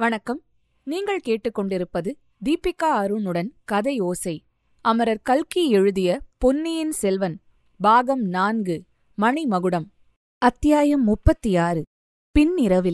வணக்கம் நீங்கள் கேட்டுக்கொண்டிருப்பது தீபிகா அருணுடன் கதை ஓசை அமரர் கல்கி எழுதிய பொன்னியின் செல்வன் பாகம் நான்கு மணிமகுடம் அத்தியாயம் முப்பத்தி ஆறு பின்னிரவில்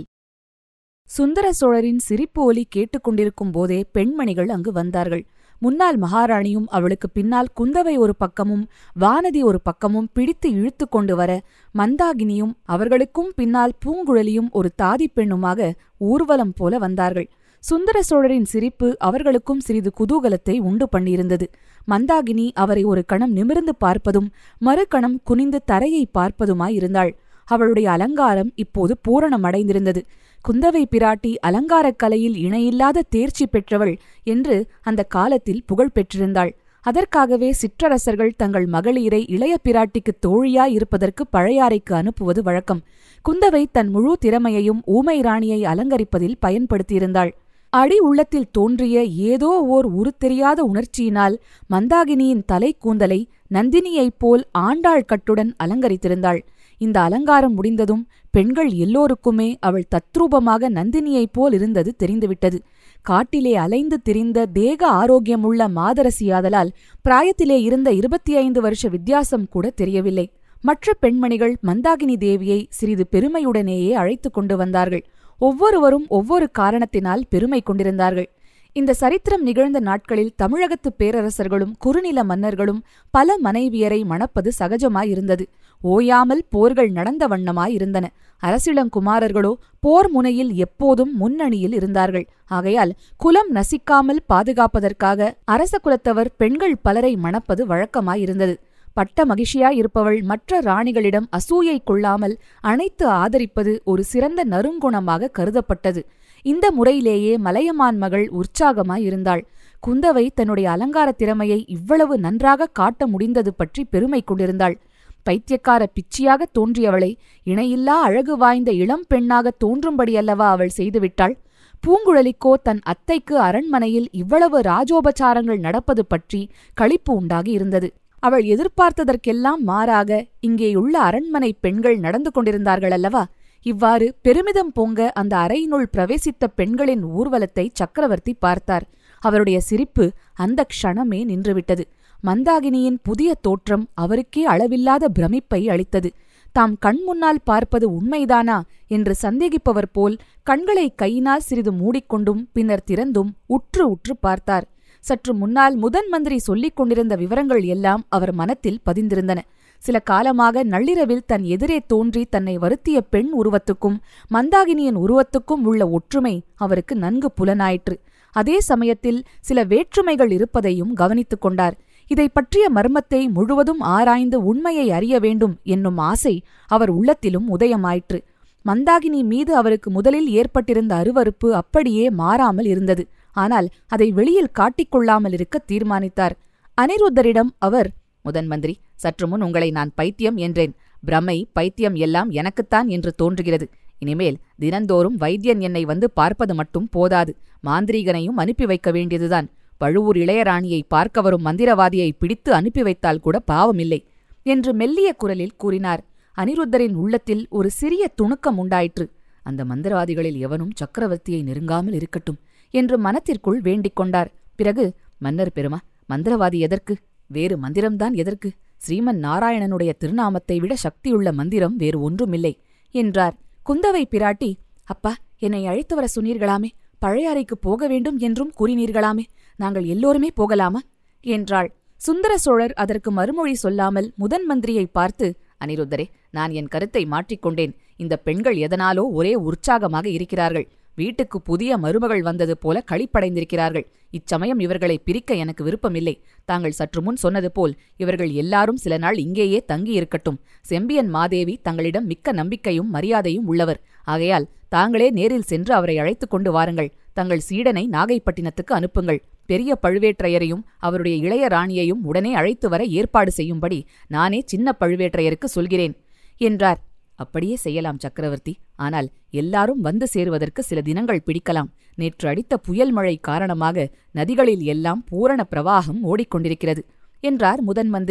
சுந்தர சோழரின் சிரிப்பு ஒலி கேட்டுக்கொண்டிருக்கும் போதே பெண்மணிகள் அங்கு வந்தார்கள் முன்னாள் மகாராணியும் அவளுக்கு பின்னால் குந்தவை ஒரு பக்கமும் வானதி ஒரு பக்கமும் பிடித்து இழுத்து கொண்டு வர மந்தாகினியும் அவர்களுக்கும் பின்னால் பூங்குழலியும் ஒரு தாதிப் பெண்ணுமாக ஊர்வலம் போல வந்தார்கள் சுந்தர சோழரின் சிரிப்பு அவர்களுக்கும் சிறிது குதூகலத்தை உண்டு பண்ணியிருந்தது மந்தாகினி அவரை ஒரு கணம் நிமிர்ந்து பார்ப்பதும் மறுகணம் குனிந்து தரையை பார்ப்பதுமாயிருந்தாள் அவளுடைய அலங்காரம் இப்போது பூரணமடைந்திருந்தது குந்தவை பிராட்டி அலங்காரக் கலையில் இணையில்லாத தேர்ச்சி பெற்றவள் என்று அந்த காலத்தில் புகழ் பெற்றிருந்தாள் அதற்காகவே சிற்றரசர்கள் தங்கள் மகளிரை இளைய பிராட்டிக்கு தோழியாய் இருப்பதற்கு பழையாறைக்கு அனுப்புவது வழக்கம் குந்தவை தன் முழு திறமையையும் ஊமை ராணியை அலங்கரிப்பதில் பயன்படுத்தியிருந்தாள் அடி உள்ளத்தில் தோன்றிய ஏதோ ஓர் உருத்தெரியாத உணர்ச்சியினால் மந்தாகினியின் தலை கூந்தலை நந்தினியைப் போல் ஆண்டாள் கட்டுடன் அலங்கரித்திருந்தாள் இந்த அலங்காரம் முடிந்ததும் பெண்கள் எல்லோருக்குமே அவள் தத்ரூபமாக நந்தினியைப் போல் இருந்தது தெரிந்துவிட்டது காட்டிலே அலைந்து திரிந்த தேக ஆரோக்கியமுள்ள மாதரசியாதலால் பிராயத்திலே இருந்த இருபத்தி ஐந்து வருஷ வித்தியாசம் கூட தெரியவில்லை மற்ற பெண்மணிகள் மந்தாகினி தேவியை சிறிது பெருமையுடனேயே அழைத்து கொண்டு வந்தார்கள் ஒவ்வொருவரும் ஒவ்வொரு காரணத்தினால் பெருமை கொண்டிருந்தார்கள் இந்த சரித்திரம் நிகழ்ந்த நாட்களில் தமிழகத்து பேரரசர்களும் குறுநில மன்னர்களும் பல மனைவியரை மணப்பது சகஜமாயிருந்தது ஓயாமல் போர்கள் நடந்த வண்ணமாயிருந்தன அரசிளங்குமாரர்களோ போர் முனையில் எப்போதும் முன்னணியில் இருந்தார்கள் ஆகையால் குலம் நசிக்காமல் பாதுகாப்பதற்காக அரச குலத்தவர் பெண்கள் பலரை மணப்பது வழக்கமாயிருந்தது பட்ட மகிழ்ச்சியாயிருப்பவள் மற்ற ராணிகளிடம் அசூயை கொள்ளாமல் அனைத்து ஆதரிப்பது ஒரு சிறந்த நறுங்குணமாக கருதப்பட்டது இந்த முறையிலேயே மலையமான் மகள் உற்சாகமாயிருந்தாள் குந்தவை தன்னுடைய அலங்கார திறமையை இவ்வளவு நன்றாக காட்ட முடிந்தது பற்றி பெருமை கொண்டிருந்தாள் பைத்தியக்கார பிச்சியாக தோன்றியவளை இணையில்லா அழகு வாய்ந்த இளம் பெண்ணாக தோன்றும்படியல்லவா அவள் செய்துவிட்டாள் பூங்குழலிக்கோ தன் அத்தைக்கு அரண்மனையில் இவ்வளவு ராஜோபச்சாரங்கள் நடப்பது பற்றி களிப்பு உண்டாகி இருந்தது அவள் எதிர்பார்த்ததற்கெல்லாம் மாறாக இங்கேயுள்ள அரண்மனை பெண்கள் நடந்து கொண்டிருந்தார்கள் அல்லவா இவ்வாறு பெருமிதம் பொங்க அந்த அறையினுள் பிரவேசித்த பெண்களின் ஊர்வலத்தை சக்கரவர்த்தி பார்த்தார் அவருடைய சிரிப்பு அந்த க்ஷணமே நின்றுவிட்டது மந்தாகினியின் புதிய தோற்றம் அவருக்கே அளவில்லாத பிரமிப்பை அளித்தது தாம் கண் முன்னால் பார்ப்பது உண்மைதானா என்று சந்தேகிப்பவர் போல் கண்களை கையினால் சிறிது மூடிக்கொண்டும் பின்னர் திறந்தும் உற்று உற்று பார்த்தார் சற்று முன்னால் முதன் மந்திரி சொல்லிக் கொண்டிருந்த விவரங்கள் எல்லாம் அவர் மனத்தில் பதிந்திருந்தன சில காலமாக நள்ளிரவில் தன் எதிரே தோன்றி தன்னை வருத்திய பெண் உருவத்துக்கும் மந்தாகினியின் உருவத்துக்கும் உள்ள ஒற்றுமை அவருக்கு நன்கு புலனாயிற்று அதே சமயத்தில் சில வேற்றுமைகள் இருப்பதையும் கவனித்துக் கொண்டார் இதை பற்றிய மர்மத்தை முழுவதும் ஆராய்ந்து உண்மையை அறிய வேண்டும் என்னும் ஆசை அவர் உள்ளத்திலும் உதயமாயிற்று மந்தாகினி மீது அவருக்கு முதலில் ஏற்பட்டிருந்த அருவறுப்பு அப்படியே மாறாமல் இருந்தது ஆனால் அதை வெளியில் காட்டிக்கொள்ளாமல் இருக்க தீர்மானித்தார் அனிருத்தரிடம் அவர் முதன் மந்திரி சற்று முன் உங்களை நான் பைத்தியம் என்றேன் பிரமை பைத்தியம் எல்லாம் எனக்குத்தான் என்று தோன்றுகிறது இனிமேல் தினந்தோறும் வைத்தியன் என்னை வந்து பார்ப்பது மட்டும் போதாது மாந்திரீகனையும் அனுப்பி வைக்க வேண்டியதுதான் பழுவூர் இளையராணியை பார்க்க வரும் மந்திரவாதியை பிடித்து அனுப்பி வைத்தால் கூட பாவமில்லை என்று மெல்லிய குரலில் கூறினார் அனிருத்தரின் உள்ளத்தில் ஒரு சிறிய துணுக்கம் உண்டாயிற்று அந்த மந்திரவாதிகளில் எவனும் சக்கரவர்த்தியை நெருங்காமல் இருக்கட்டும் என்று மனத்திற்குள் வேண்டிக் கொண்டார் பிறகு மன்னர் பெருமா மந்திரவாதி எதற்கு வேறு மந்திரம்தான் எதற்கு ஸ்ரீமன் நாராயணனுடைய திருநாமத்தை விட சக்தியுள்ள மந்திரம் வேறு ஒன்றுமில்லை என்றார் குந்தவை பிராட்டி அப்பா என்னை அழைத்து வர சொன்னீர்களாமே பழையாறைக்குப் போக வேண்டும் என்றும் கூறினீர்களாமே நாங்கள் எல்லோருமே போகலாமா என்றாள் சுந்தர சோழர் அதற்கு மறுமொழி சொல்லாமல் முதன் மந்திரியை பார்த்து அனிருத்தரே நான் என் கருத்தை மாற்றிக்கொண்டேன் இந்த பெண்கள் எதனாலோ ஒரே உற்சாகமாக இருக்கிறார்கள் வீட்டுக்கு புதிய மருமகள் வந்தது போல களிப்படைந்திருக்கிறார்கள் இச்சமயம் இவர்களை பிரிக்க எனக்கு விருப்பமில்லை தாங்கள் சற்று முன் சொன்னது போல் இவர்கள் எல்லாரும் சில நாள் இங்கேயே தங்கி இருக்கட்டும் செம்பியன் மாதேவி தங்களிடம் மிக்க நம்பிக்கையும் மரியாதையும் உள்ளவர் ஆகையால் தாங்களே நேரில் சென்று அவரை அழைத்துக் கொண்டு வாருங்கள் தங்கள் சீடனை நாகைப்பட்டினத்துக்கு அனுப்புங்கள் பெரிய பழுவேற்றையரையும் அவருடைய இளைய ராணியையும் உடனே அழைத்து வர ஏற்பாடு செய்யும்படி நானே சின்ன பழுவேற்றையருக்கு சொல்கிறேன் என்றார் அப்படியே செய்யலாம் சக்கரவர்த்தி ஆனால் எல்லாரும் வந்து சேருவதற்கு சில தினங்கள் பிடிக்கலாம் நேற்று அடித்த புயல் மழை காரணமாக நதிகளில் எல்லாம் பூரண பிரவாகம் ஓடிக்கொண்டிருக்கிறது என்றார் முதன் மந்திரி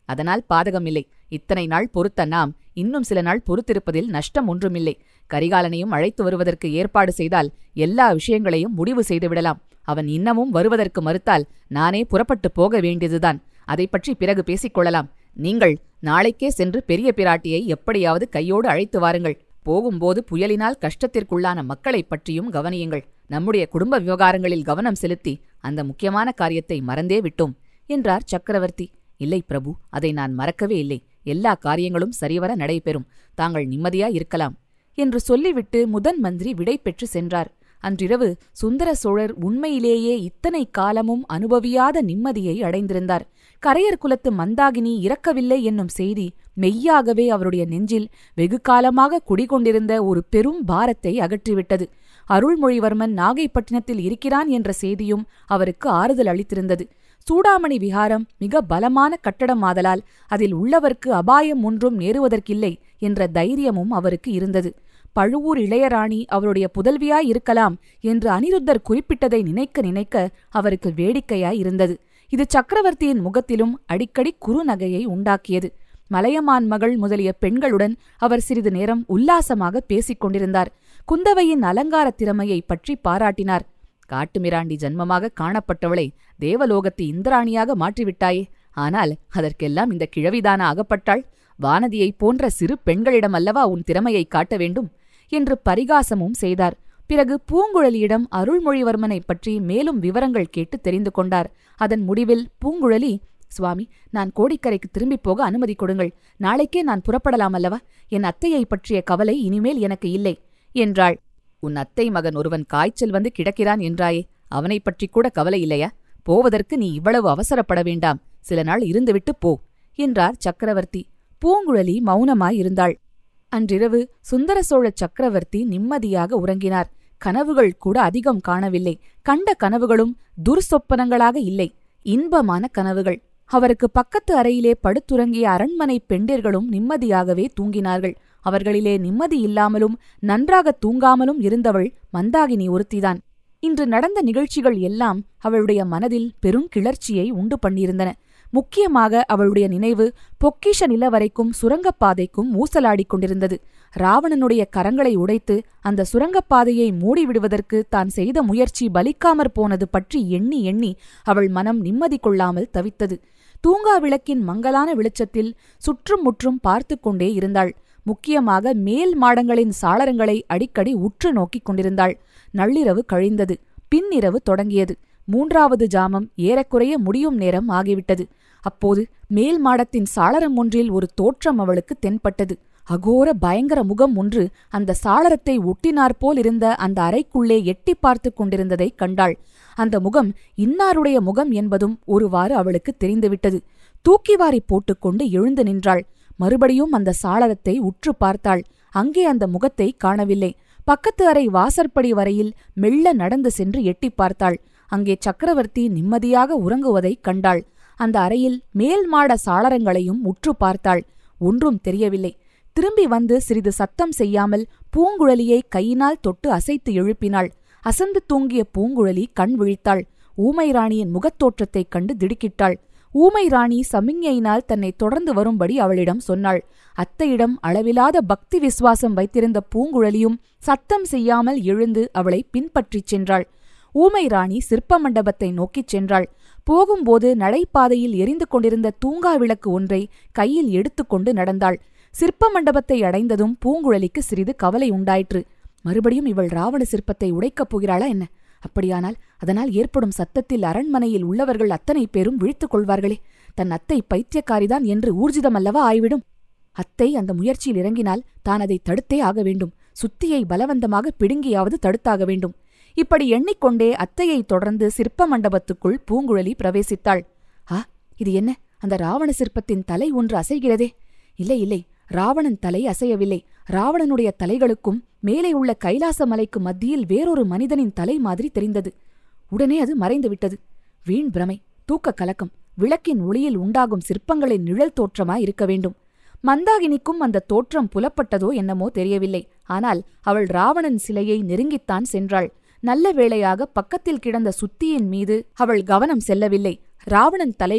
அதனால் பாதகமில்லை இத்தனை நாள் பொறுத்த நாம் இன்னும் சில நாள் பொறுத்திருப்பதில் நஷ்டம் ஒன்றுமில்லை கரிகாலனையும் அழைத்து வருவதற்கு ஏற்பாடு செய்தால் எல்லா விஷயங்களையும் முடிவு செய்துவிடலாம் அவன் இன்னமும் வருவதற்கு மறுத்தால் நானே புறப்பட்டுப் போக வேண்டியதுதான் அதை பற்றி பிறகு பேசிக்கொள்ளலாம் நீங்கள் நாளைக்கே சென்று பெரிய பிராட்டியை எப்படியாவது கையோடு அழைத்து வாருங்கள் போகும்போது புயலினால் கஷ்டத்திற்குள்ளான மக்களைப் பற்றியும் கவனியுங்கள் நம்முடைய குடும்ப விவகாரங்களில் கவனம் செலுத்தி அந்த முக்கியமான காரியத்தை மறந்தே விட்டோம் என்றார் சக்கரவர்த்தி இல்லை பிரபு அதை நான் மறக்கவே இல்லை எல்லா காரியங்களும் சரிவர நடைபெறும் தாங்கள் நிம்மதியா இருக்கலாம் என்று சொல்லிவிட்டு முதன் மந்திரி விடை பெற்று சென்றார் அன்றிரவு சுந்தர சோழர் உண்மையிலேயே இத்தனை காலமும் அனுபவியாத நிம்மதியை அடைந்திருந்தார் கரையர் குலத்து மந்தாகினி இறக்கவில்லை என்னும் செய்தி மெய்யாகவே அவருடைய நெஞ்சில் வெகு காலமாக குடிகொண்டிருந்த ஒரு பெரும் பாரத்தை அகற்றிவிட்டது அருள்மொழிவர்மன் நாகைப்பட்டினத்தில் இருக்கிறான் என்ற செய்தியும் அவருக்கு ஆறுதல் அளித்திருந்தது சூடாமணி விகாரம் மிக பலமான கட்டடமாதலால் அதில் உள்ளவர்க்கு அபாயம் ஒன்றும் நேருவதற்கில்லை என்ற தைரியமும் அவருக்கு இருந்தது பழுவூர் இளையராணி அவருடைய புதல்வியாய் இருக்கலாம் என்று அனிருத்தர் குறிப்பிட்டதை நினைக்க நினைக்க அவருக்கு வேடிக்கையாய் இருந்தது இது சக்கரவர்த்தியின் முகத்திலும் அடிக்கடி குறுநகையை உண்டாக்கியது மலையமான் மகள் முதலிய பெண்களுடன் அவர் சிறிது நேரம் உல்லாசமாக பேசிக் கொண்டிருந்தார் குந்தவையின் அலங்கார திறமையை பற்றி பாராட்டினார் காட்டுமிராண்டி ஜன்மமாக காணப்பட்டவளை தேவலோகத்து இந்திராணியாக மாற்றிவிட்டாயே ஆனால் அதற்கெல்லாம் இந்த கிழவிதான அகப்பட்டாள் வானதியைப் போன்ற சிறு பெண்களிடம் அல்லவா உன் திறமையை காட்ட வேண்டும் என்று பரிகாசமும் செய்தார் பிறகு பூங்குழலியிடம் அருள்மொழிவர்மனைப் பற்றி மேலும் விவரங்கள் கேட்டு தெரிந்து கொண்டார் அதன் முடிவில் பூங்குழலி சுவாமி நான் கோடிக்கரைக்கு திரும்பிப் போக அனுமதி கொடுங்கள் நாளைக்கே நான் புறப்படலாம் அல்லவா என் அத்தையை பற்றிய கவலை இனிமேல் எனக்கு இல்லை என்றாள் உன் அத்தை மகன் ஒருவன் காய்ச்சல் வந்து கிடக்கிறான் என்றாயே அவனைப் பற்றி கூட கவலை இல்லையா போவதற்கு நீ இவ்வளவு அவசரப்பட வேண்டாம் சில நாள் இருந்துவிட்டு போ என்றார் சக்கரவர்த்தி பூங்குழலி மௌனமாயிருந்தாள் அன்றிரவு சுந்தர சோழ சக்கரவர்த்தி நிம்மதியாக உறங்கினார் கனவுகள் கூட அதிகம் காணவில்லை கண்ட கனவுகளும் துர்சொப்பனங்களாக இல்லை இன்பமான கனவுகள் அவருக்கு பக்கத்து அறையிலே படுத்துறங்கிய அரண்மனை பெண்டிர்களும் நிம்மதியாகவே தூங்கினார்கள் அவர்களிலே நிம்மதி இல்லாமலும் நன்றாக தூங்காமலும் இருந்தவள் மந்தாகினி ஒருத்திதான் இன்று நடந்த நிகழ்ச்சிகள் எல்லாம் அவளுடைய மனதில் பெருங்கிளர்ச்சியை உண்டு பண்ணியிருந்தன முக்கியமாக அவளுடைய நினைவு பொக்கிஷ நில வரைக்கும் சுரங்கப்பாதைக்கும் ஊசலாடிக் கொண்டிருந்தது ராவணனுடைய கரங்களை உடைத்து அந்த சுரங்கப்பாதையை மூடிவிடுவதற்கு தான் செய்த முயற்சி பலிக்காமற் போனது பற்றி எண்ணி எண்ணி அவள் மனம் நிம்மதி கொள்ளாமல் தவித்தது தூங்கா விளக்கின் மங்கலான வெளிச்சத்தில் சுற்றும் முற்றும் பார்த்து கொண்டே இருந்தாள் முக்கியமாக மேல் மாடங்களின் சாளரங்களை அடிக்கடி உற்று நோக்கிக் கொண்டிருந்தாள் நள்ளிரவு கழிந்தது பின்னிரவு தொடங்கியது மூன்றாவது ஜாமம் ஏறக்குறைய முடியும் நேரம் ஆகிவிட்டது அப்போது மேல் மாடத்தின் சாளரம் ஒன்றில் ஒரு தோற்றம் அவளுக்கு தென்பட்டது அகோர பயங்கர முகம் ஒன்று அந்த சாளரத்தை ஒட்டினாற்போல் இருந்த அந்த அறைக்குள்ளே எட்டி பார்த்து கொண்டிருந்ததை கண்டாள் அந்த முகம் இன்னாருடைய முகம் என்பதும் ஒருவாறு அவளுக்கு தெரிந்துவிட்டது தூக்கிவாரி போட்டுக்கொண்டு எழுந்து நின்றாள் மறுபடியும் அந்த சாளரத்தை உற்று பார்த்தாள் அங்கே அந்த முகத்தை காணவில்லை பக்கத்து அறை வாசற்படி வரையில் மெல்ல நடந்து சென்று எட்டி பார்த்தாள் அங்கே சக்கரவர்த்தி நிம்மதியாக உறங்குவதைக் கண்டாள் அந்த அறையில் மேல் மாட சாளரங்களையும் உற்று பார்த்தாள் ஒன்றும் தெரியவில்லை திரும்பி வந்து சிறிது சத்தம் செய்யாமல் பூங்குழலியை கையினால் தொட்டு அசைத்து எழுப்பினாள் அசந்து தூங்கிய பூங்குழலி கண் விழித்தாள் ஊமை ராணியின் முகத்தோற்றத்தைக் கண்டு திடுக்கிட்டாள் ஊமை ராணி சமிஞ்ஞையினால் தன்னை தொடர்ந்து வரும்படி அவளிடம் சொன்னாள் அத்தையிடம் அளவிலாத பக்தி விசுவாசம் வைத்திருந்த பூங்குழலியும் சத்தம் செய்யாமல் எழுந்து அவளை பின்பற்றிச் சென்றாள் ஊமை ராணி சிற்ப மண்டபத்தை நோக்கிச் சென்றாள் போகும்போது நடைபாதையில் எரிந்து கொண்டிருந்த தூங்கா விளக்கு ஒன்றை கையில் எடுத்துக்கொண்டு நடந்தாள் சிற்ப மண்டபத்தை அடைந்ததும் பூங்குழலிக்கு சிறிது கவலை உண்டாயிற்று மறுபடியும் இவள் ராவண சிற்பத்தை உடைக்கப் போகிறாளா என்ன அப்படியானால் அதனால் ஏற்படும் சத்தத்தில் அரண்மனையில் உள்ளவர்கள் அத்தனை பேரும் விழித்துக் கொள்வார்களே தன் அத்தை பைத்தியக்காரிதான் என்று ஊர்ஜிதமல்லவா ஆய்விடும் அத்தை அந்த முயற்சியில் இறங்கினால் தான் அதை தடுத்தே ஆக வேண்டும் சுத்தியை பலவந்தமாக பிடுங்கியாவது தடுத்தாக வேண்டும் இப்படி எண்ணிக்கொண்டே அத்தையை தொடர்ந்து சிற்ப மண்டபத்துக்குள் பூங்குழலி பிரவேசித்தாள் ஆ இது என்ன அந்த ராவண சிற்பத்தின் தலை ஒன்று அசைகிறதே இல்லை இல்லை ராவணன் தலை அசையவில்லை ராவணனுடைய தலைகளுக்கும் மேலே உள்ள கைலாச மலைக்கு மத்தியில் வேறொரு மனிதனின் தலை மாதிரி தெரிந்தது உடனே அது மறைந்துவிட்டது வீண் பிரமை தூக்க கலக்கம் விளக்கின் ஒளியில் உண்டாகும் சிற்பங்களின் நிழல் தோற்றமாய் இருக்க வேண்டும் மந்தாகினிக்கும் அந்த தோற்றம் புலப்பட்டதோ என்னமோ தெரியவில்லை ஆனால் அவள் ராவணன் சிலையை நெருங்கித்தான் சென்றாள் நல்ல வேளையாக பக்கத்தில் கிடந்த சுத்தியின் மீது அவள் கவனம் செல்லவில்லை ராவணன் தலைகள்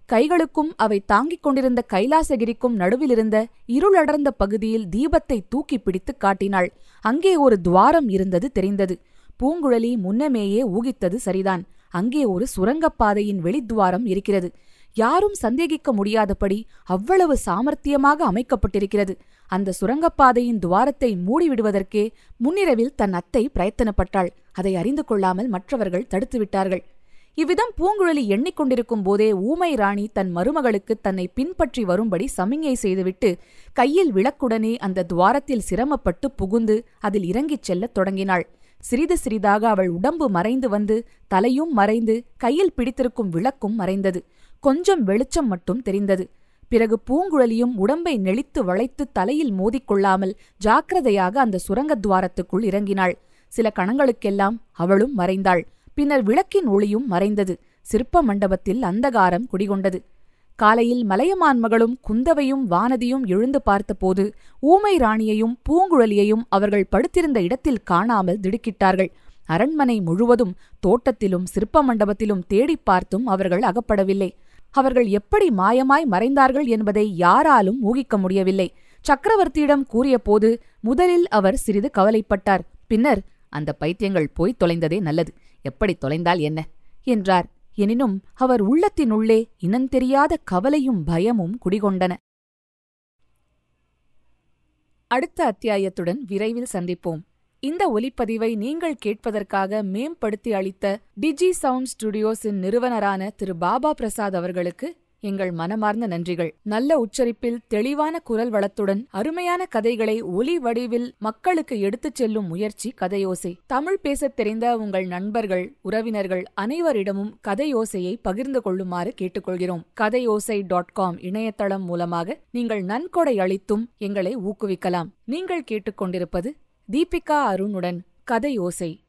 கைகளுக்கும் அவை தாங்கிக் கொண்டிருந்த கைலாசகிரிக்கும் நடுவிலிருந்த இருளடர்ந்த பகுதியில் தீபத்தை தூக்கி பிடித்து காட்டினாள் அங்கே ஒரு துவாரம் இருந்தது தெரிந்தது பூங்குழலி முன்னமேயே ஊகித்தது சரிதான் அங்கே ஒரு சுரங்கப்பாதையின் வெளித்துவாரம் இருக்கிறது யாரும் சந்தேகிக்க முடியாதபடி அவ்வளவு சாமர்த்தியமாக அமைக்கப்பட்டிருக்கிறது அந்த சுரங்கப்பாதையின் துவாரத்தை மூடிவிடுவதற்கே முன்னிரவில் தன் அத்தை பிரயத்தனப்பட்டாள் அதை அறிந்து கொள்ளாமல் மற்றவர்கள் தடுத்துவிட்டார்கள் இவ்விதம் பூங்குழலி எண்ணிக்கொண்டிருக்கும் போதே ஊமை ராணி தன் மருமகளுக்கு தன்னை பின்பற்றி வரும்படி சமிஞை செய்துவிட்டு கையில் விளக்குடனே அந்த துவாரத்தில் சிரமப்பட்டு புகுந்து அதில் இறங்கிச் செல்லத் தொடங்கினாள் சிறிது சிறிதாக அவள் உடம்பு மறைந்து வந்து தலையும் மறைந்து கையில் பிடித்திருக்கும் விளக்கும் மறைந்தது கொஞ்சம் வெளிச்சம் மட்டும் தெரிந்தது பிறகு பூங்குழலியும் உடம்பை நெளித்து வளைத்து தலையில் மோதிக்கொள்ளாமல் ஜாக்கிரதையாக அந்த சுரங்கத் துவாரத்துக்குள் இறங்கினாள் சில கணங்களுக்கெல்லாம் அவளும் மறைந்தாள் பின்னர் விளக்கின் ஒளியும் மறைந்தது சிற்ப மண்டபத்தில் அந்தகாரம் குடிகொண்டது காலையில் மலையமான் மகளும் குந்தவையும் வானதியும் எழுந்து பார்த்தபோது ஊமை ராணியையும் பூங்குழலியையும் அவர்கள் படுத்திருந்த இடத்தில் காணாமல் திடுக்கிட்டார்கள் அரண்மனை முழுவதும் தோட்டத்திலும் சிற்ப மண்டபத்திலும் தேடிப் பார்த்தும் அவர்கள் அகப்படவில்லை அவர்கள் எப்படி மாயமாய் மறைந்தார்கள் என்பதை யாராலும் ஊகிக்க முடியவில்லை சக்கரவர்த்தியிடம் கூறியபோது முதலில் அவர் சிறிது கவலைப்பட்டார் பின்னர் அந்த பைத்தியங்கள் போய் தொலைந்ததே நல்லது எப்படி தொலைந்தால் என்ன என்றார் எனினும் அவர் உள்ளத்தினுள்ளே இனந்தெரியாத கவலையும் பயமும் குடிகொண்டன அடுத்த அத்தியாயத்துடன் விரைவில் சந்திப்போம் இந்த ஒலிப்பதிவை நீங்கள் கேட்பதற்காக மேம்படுத்தி அளித்த டிஜி சவுண்ட் ஸ்டுடியோஸின் நிறுவனரான திரு பாபா பிரசாத் அவர்களுக்கு எங்கள் மனமார்ந்த நன்றிகள் நல்ல உச்சரிப்பில் தெளிவான குரல் வளத்துடன் அருமையான கதைகளை ஒலி வடிவில் மக்களுக்கு எடுத்துச் செல்லும் முயற்சி கதையோசை தமிழ் பேசத் தெரிந்த உங்கள் நண்பர்கள் உறவினர்கள் அனைவரிடமும் கதையோசையை பகிர்ந்து கொள்ளுமாறு கேட்டுக்கொள்கிறோம் கதையோசை டாட் காம் இணையதளம் மூலமாக நீங்கள் நன்கொடை அளித்தும் எங்களை ஊக்குவிக்கலாம் நீங்கள் கேட்டுக்கொண்டிருப்பது தீபிகா அருணுடன் கதையோசை